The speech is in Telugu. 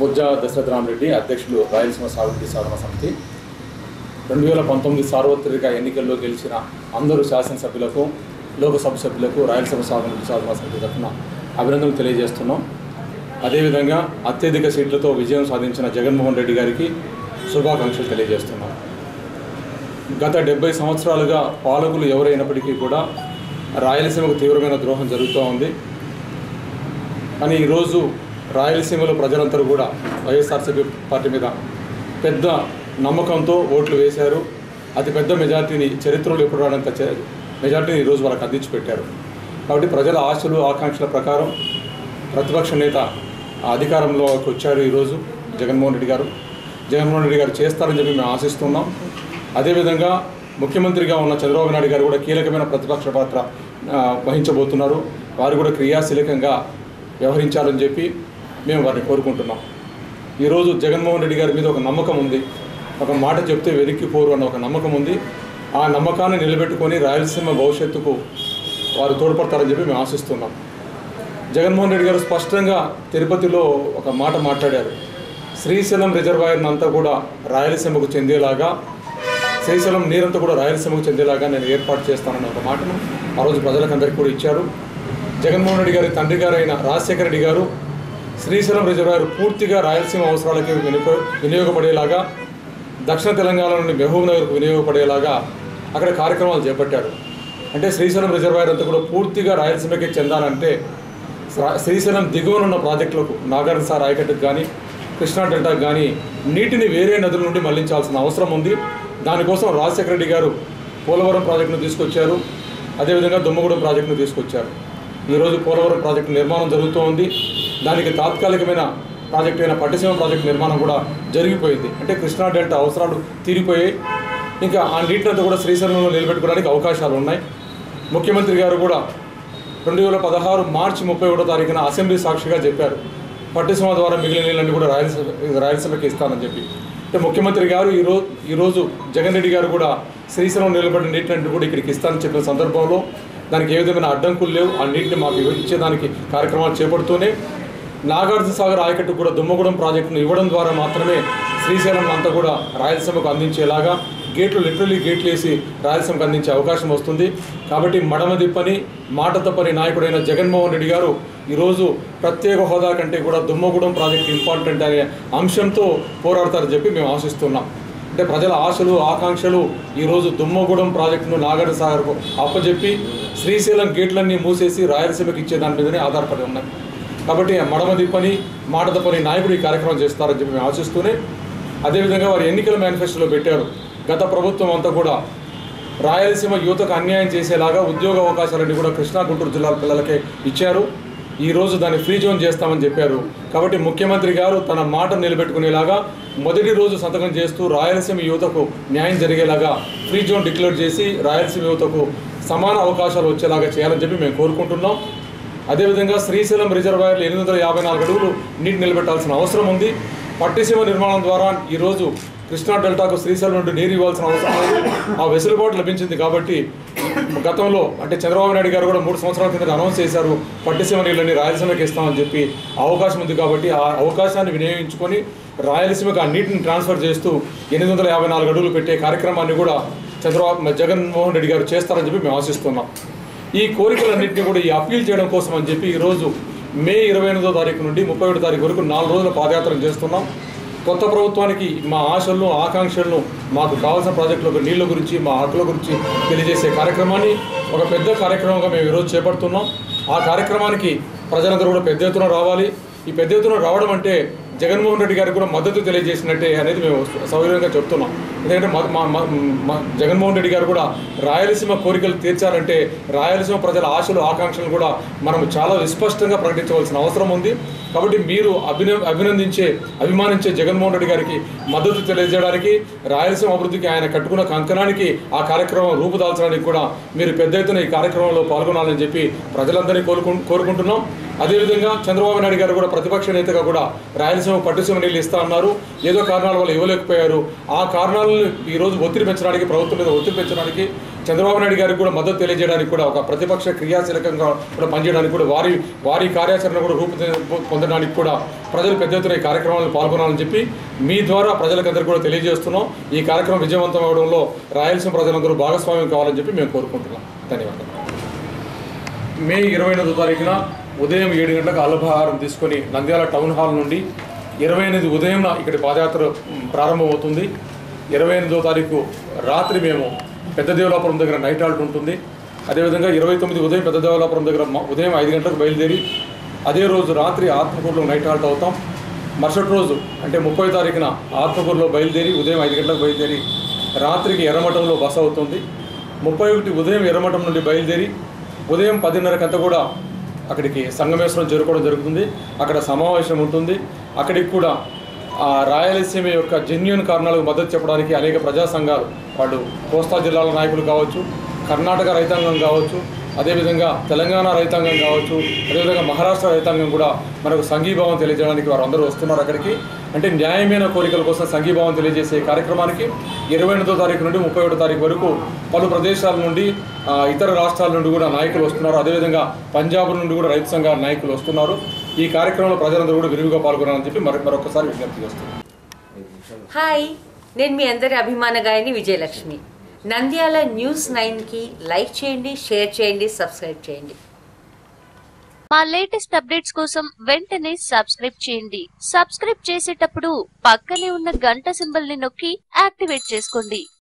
ముజ్జా దశరథరామరెడ్డి అధ్యక్షులు రాయలసీమ సాగుబడి సాధన సమితి రెండు వేల పంతొమ్మిది సార్వత్రిక ఎన్నికల్లో గెలిచిన అందరూ శాసనసభ్యులకు లోకసభ సభ్యులకు రాయలసీమ సాగుబడి సాధన సమితి తరఫున అభినందనలు తెలియజేస్తున్నాం అదేవిధంగా అత్యధిక సీట్లతో విజయం సాధించిన జగన్మోహన్ రెడ్డి గారికి శుభాకాంక్షలు తెలియజేస్తున్నాం గత డెబ్బై సంవత్సరాలుగా పాలకులు ఎవరైనప్పటికీ కూడా రాయలసీమకు తీవ్రమైన ద్రోహం జరుగుతూ ఉంది కానీ ఈరోజు రాయలసీమలో ప్రజలందరూ కూడా వైఎస్ఆర్సీపీ పార్టీ మీద పెద్ద నమ్మకంతో ఓట్లు వేశారు అతి పెద్ద మెజార్టీని చరిత్రలో ఎప్పుడు రానంత చే- మెజార్టీని ఈరోజు వాళ్ళకి అందించి పెట్టారు కాబట్టి ప్రజల ఆశలు ఆకాంక్షల ప్రకారం ప్రతిపక్ష నేత ఆ అధికారంలోకి వచ్చారు ఈరోజు జగన్మోహన్ రెడ్డి గారు జగన్మోహన్ రెడ్డి గారు చేస్తారని చెప్పి మేము ఆశిస్తున్నాం అదేవిధంగా ముఖ్యమంత్రిగా ఉన్న చంద్రబాబు నాయుడు గారు కూడా కీలకమైన ప్రతిపక్ష పాత్ర ఆ, వహించబోతున్నారు వారు కూడా క్రియాశీలకంగా వ్యవహరించాలని చెప్పి మేము వారిని కోరుకుంటున్నాం ఈరోజు జగన్మోహన్ రెడ్డి గారి మీద ఒక నమ్మకం ఉంది ఒక మాట చెప్తే వెనక్కిపోరు అన్న ఒక నమ్మకం ఉంది ఆ నమ్మకాన్ని నిలబెట్టుకొని రాయలసీమ భవిష్యత్తుకు వారు తోడ్పడతారని చెప్పి మేము ఆశిస్తున్నాం జగన్మోహన్ రెడ్డి గారు స్పష్టంగా తిరుపతిలో ఒక మాట మాట్లాడారు శ్రీశైలం రిజర్వాయర్ని అంతా కూడా రాయలసీమకు చెందేలాగా శ్రీశైలం నీరంతా కూడా రాయలసీమకు చెందేలాగా నేను ఏర్పాటు చేస్తానన్న ఒక మాటను ఆ రోజు ప్రజలకందరికీ కూడా ఇచ్చారు జగన్మోహన్ రెడ్డి గారి తండ్రి గారైన రాజశేఖర రెడ్డి గారు శ్రీశైలం రిజర్వాయర్ పూర్తిగా రాయలసీమ అవసరాలకి వినిప వినియోగపడేలాగా దక్షిణ తెలంగాణ నుండి మహబూబ్ నగర్కు వినియోగపడేలాగా అక్కడ కార్యక్రమాలు చేపట్టారు అంటే శ్రీశైలం రిజర్వాయర్ అంతా కూడా పూర్తిగా రాయలసీమకి చెందాలంటే శ్రా- శ్రీశైలం దిగువన ఉన్న ప్రాజెక్టులకు నాగార్జున సార్ ఆయకట్టుకు కానీ కృష్ణా డెల్టాకు కానీ నీటిని వేరే నదుల నుండి మళ్లించాల్సిన అవసరం ఉంది దానికోసం రాజశేఖర రెడ్డి గారు పోలవరం ప్రాజెక్టును తీసుకొచ్చారు అదేవిధంగా దుమ్మగూడెం ప్రాజెక్టును తీసుకొచ్చారు ఈరోజు పోలవరం ప్రాజెక్టు నిర్మాణం జరుగుతూ ఉంది దానికి తాత్కాలికమైన ప్రాజెక్టు అయిన పట్టిసీమ ప్రాజెక్టు నిర్మాణం కూడా జరిగిపోయింది అంటే కృష్ణా డెల్టా అవసరాలు తీరిపోయాయి ఇంకా ఆ నీటినంతా కూడా శ్రీశైలంలో నిలబెట్టుకోవడానికి అవకాశాలు ఉన్నాయి ముఖ్యమంత్రి గారు కూడా రెండు వేల పదహారు మార్చి ముప్పై ఒకటో తారీఖున అసెంబ్లీ సాక్షిగా చెప్పారు పట్టిసీమ ద్వారా మిగిలిన నీళ్ళని కూడా రాయలసీమ రాయలసీమకి ఇస్తానని చెప్పి అంటే ముఖ్యమంత్రి గారు ఈరోజు ఈరోజు జగన్ రెడ్డి గారు కూడా శ్రీశైలం నిలబడిన నీటిని కూడా ఇక్కడికి ఇస్తానని చెప్పిన సందర్భంలో దానికి ఏ విధమైన అడ్డంకులు లేవు ఆ నీటిని మాకు ఇవ్వ- ఇచ్చేదానికి కార్యక్రమాలు చేపడుతూనే నాగార్జున సాగర్ ఆయకట్టు కూడా దుమ్మగూడెం ప్రాజెక్టును ఇవ్వడం ద్వారా మాత్రమే శ్రీశైలం అంతా కూడా రాయలసీమకు అందించేలాగా గేట్లు లిటరలీ గేట్లు వేసి రాయలసీమకు అందించే అవకాశం వస్తుంది కాబట్టి మడమ దిప్పని మాట తప్పని నాయకుడైన జగన్మోహన్ రెడ్డి గారు ఈరోజు ప్రత్యేక హోదా కంటే కూడా దుమ్మగూడెం ప్రాజెక్ట్ ఇంపార్టెంట్ అనే అంశంతో పోరాడతారని చెప్పి మేము ఆశిస్తున్నాం అంటే ప్రజల ఆశలు ఆకాంక్షలు ఈరోజు దుమ్మగూడెం ప్రాజెక్టును నాగర్ సాగర్కు అప్పచెప్పి శ్రీశైలం గేట్లన్నీ మూసేసి రాయలసీమకి ఇచ్చే దాని మీదనే ఆధారపడి ఉన్నాయి కాబట్టి ఆ మడమ దిప్పని మాట తప్పని నాయకుడు ఈ కార్యక్రమం చేస్తారని చెప్పి మేము ఆశిస్తూనే అదేవిధంగా వారు ఎన్నికల మేనిఫెస్టోలో పెట్టారు గత ప్రభుత్వం అంతా కూడా రాయలసీమ యువతకు అన్యాయం చేసేలాగా ఉద్యోగ అవకాశాలన్నీ కూడా కృష్ణా గుంటూరు జిల్లాల పిల్లలకే ఇచ్చారు ఈ రోజు దాన్ని ఫ్రీ జోన్ చేస్తామని చెప్పారు కాబట్టి ముఖ్యమంత్రి గారు తన మాట నిలబెట్టుకునేలాగా మొదటి రోజు సంతకం చేస్తూ రాయలసీమ యువతకు న్యాయం జరిగేలాగా ఫ్రీ జోన్ డిక్లేర్ చేసి రాయలసీమ యువతకు సమాన అవకాశాలు వచ్చేలాగా చేయాలని చెప్పి మేము కోరుకుంటున్నాం అదేవిధంగా శ్రీశైలం రిజర్వాయర్లు ఎనిమిది వందల యాభై నాలుగు అడుగులు నీటి నిలబెట్టాల్సిన అవసరం ఉంది పట్టిసీమ నిర్మాణం ద్వారా ఈరోజు కృష్ణా డెల్టాకు శ్రీశైలం నుండి నీరు ఇవ్వాల్సిన అవసరం లేదు ఆ వెసులుబాటు లభించింది కాబట్టి గతంలో అంటే చంద్రబాబు నాయుడు గారు కూడా మూడు సంవత్సరాల కింద అనౌన్స్ చేశారు పట్టిసీమ నీళ్ళని రాయలసీమకి ఇస్తామని చెప్పి అవకాశం ఉంది కాబట్టి ఆ అవకాశాన్ని వినియోగించుకొని రాయలసీమకు ఆ నీటిని ట్రాన్స్ఫర్ చేస్తూ ఎనిమిది వందల యాభై నాలుగు అడుగులు పెట్టే కార్యక్రమాన్ని కూడా చంద్రబాబు జగన్మోహన్ రెడ్డి గారు చేస్తారని చెప్పి మేము ఆశిస్తున్నాం ఈ కోరికలన్నింటినీ కూడా ఈ అప్పీల్ చేయడం కోసం అని చెప్పి ఈరోజు మే ఇరవై ఎనిమిదో తారీఖు నుండి ముప్పై ఒకటో తారీఖు వరకు నాలుగు రోజుల పాదయాత్ర చేస్తున్నాం కొత్త ప్రభుత్వానికి మా ఆశలను ఆకాంక్షలను మాకు కావాల్సిన ప్రాజెక్టుల నీళ్ళ గురించి మా హక్కుల గురించి తెలియజేసే కార్యక్రమాన్ని ఒక పెద్ద కార్యక్రమంగా మేము ఈరోజు చేపడుతున్నాం ఆ కార్యక్రమానికి ప్రజలందరూ కూడా పెద్ద ఎత్తున రావాలి ఈ పెద్ద ఎత్తున రావడం అంటే జగన్మోహన్ రెడ్డి గారికి కూడా మద్దతు తెలియజేసినట్టే అనేది మేము సౌకర్యంగా చెప్తున్నాం ఎందుకంటే మా- మా- మా- మా జగన్మోహన్ రెడ్డి గారు కూడా రాయలసీమ కోరికలు తీర్చాలంటే రాయలసీమ ప్రజల ఆశలు ఆకాంక్షలు కూడా మనం చాలా విస్పష్టంగా ప్రకటించవలసిన అవసరం ఉంది కాబట్టి మీరు అభిన అభినందించే అభిమానించే జగన్మోహన్ రెడ్డి గారికి మద్దతు తెలియజేయడానికి రాయలసీమ అభివృద్ధికి ఆయన కట్టుకున్న కంకణానికి ఆ కార్యక్రమం రూపుదాల్చడానికి కూడా మీరు పెద్ద ఎత్తున ఈ కార్యక్రమంలో పాల్గొనాలని చెప్పి ప్రజలందరినీ కోరుకు కోరుకుంటున్నాం అదేవిధంగా చంద్రబాబు నాయుడు గారు కూడా ప్రతిపక్ష నేతగా కూడా రాయలసీమ పట్టుసీమ నీళ్ళు ఇస్తా అన్నారు ఏదో కారణాల వల్ల ఇవ్వలేకపోయారు ఆ కారణాలను ఈరోజు ఒత్తిడి పెంచడానికి ప్రభుత్వం మీద ఒత్తిడి పెంచడానికి చంద్రబాబు నాయుడు గారికి కూడా మద్దతు తెలియజేయడానికి కూడా ఒక ప్రతిపక్ష క్రియాశీలకంగా కూడా పనిచేయడానికి కూడా వారి వారి కార్యాచరణ కూడా రూపు పొందడానికి కూడా ప్రజలు పెద్ద ఎత్తున ఈ కార్యక్రమాలను పాల్గొనాలని చెప్పి మీ ద్వారా ప్రజలకందరికీ కూడా తెలియజేస్తున్నాం ఈ కార్యక్రమం విజయవంతం అవడంలో రాయలసీమ ప్రజలందరూ భాగస్వామ్యం కావాలని చెప్పి మేము కోరుకుంటున్నాం ధన్యవాదాలు మే ఇరవై ఎనిమిదో తారీఖున ఉదయం ఏడు గంటలకు అల్పాహారం తీసుకొని నంద్యాల టౌన్ హాల్ నుండి ఇరవై ఎనిమిది ఉదయం ఇక్కడ పాదయాత్ర మ్, ప్రారంభమవుతుంది ఇరవై ఎనిమిదో తారీఖు రాత్రి మేము పెద్ద దేవలాపురం దగ్గర నైట్ హాల్ట్ ఉంటుంది అదేవిధంగా ఇరవై తొమ్మిది ఉదయం పెద్ద దేవలాపురం దగ్గర మ- ఉదయం ఐదు గంటలకు బయలుదేరి అదే రోజు రాత్రి ఆత్మకూరులో నైట్ హాల్ట్ అవుతాం మరుసటి రోజు అంటే ముప్పై తారీఖున ఆత్మకూరులో బయలుదేరి ఉదయం ఐదు గంటలకు బయలుదేరి రాత్రికి ఎర్రమఠంలో బస అవుతుంది ముప్పై ఒకటి ఉదయం ఎర్రమఠం నుండి బయలుదేరి ఉదయం పదిన్నరకంతా కూడా అక్కడికి సంగమేశ్వరం చేరుకోవడం జరుగుతుంది అక్కడ సమావేశం ఉంటుంది అక్కడికి కూడా ఆ రాయలసీమ యొక్క జెన్యున్ కారణాలకు మద్దతు చెప్పడానికి అనేక ప్రజా సంఘాలు వాళ్ళు కోస్తా జిల్లాల నాయకులు కావచ్చు కర్ణాటక రైతాంగం కావచ్చు అదేవిధంగా తెలంగాణ రైతాంగం కావచ్చు అదేవిధంగా మహారాష్ట్ర రైతాంగం కూడా మనకు సంఘీభావం తెలియజేయడానికి వారు అందరూ వస్తున్నారు అక్కడికి అంటే న్యాయమైన కోరికల కోసం సంఘీభావం తెలియజేసే కార్యక్రమానికి ఇరవై ఎనిమిదో తారీఖు నుండి ముప్పై ఒకటో తారీఖు వరకు పలు ప్రదేశాల నుండి ఆ, ఇతర రాష్ట్రాల నుండి కూడా నాయకులు వస్తున్నారు అదేవిధంగా పంజాబ్ నుండి కూడా రైతు సంఘాల నాయకులు వస్తున్నారు ఈ కార్యక్రమంలో ప్రజలందరూ కూడా విరివిగా పాల్గొనాలని చెప్పి మరి మరొకసారి విజ్ఞప్తి చేస్తున్నాను హాయ్ నేను మీ అందరి అభిమాన గాయని విజయలక్ష్మి నంద్యాల న్యూస్ నైన్కి లైక్ చేయండి షేర్ చేయండి సబ్స్క్రైబ్ చేయండి మా లేటెస్ట్ అప్డేట్స్ కోసం వెంటనే సబ్స్క్రైబ్ చేయండి సబ్స్క్రైబ్ చేసేటప్పుడు పక్కనే ఉన్న గంట సింబల్ ని నొక్కి యాక్టివేట్ చేసుకోండి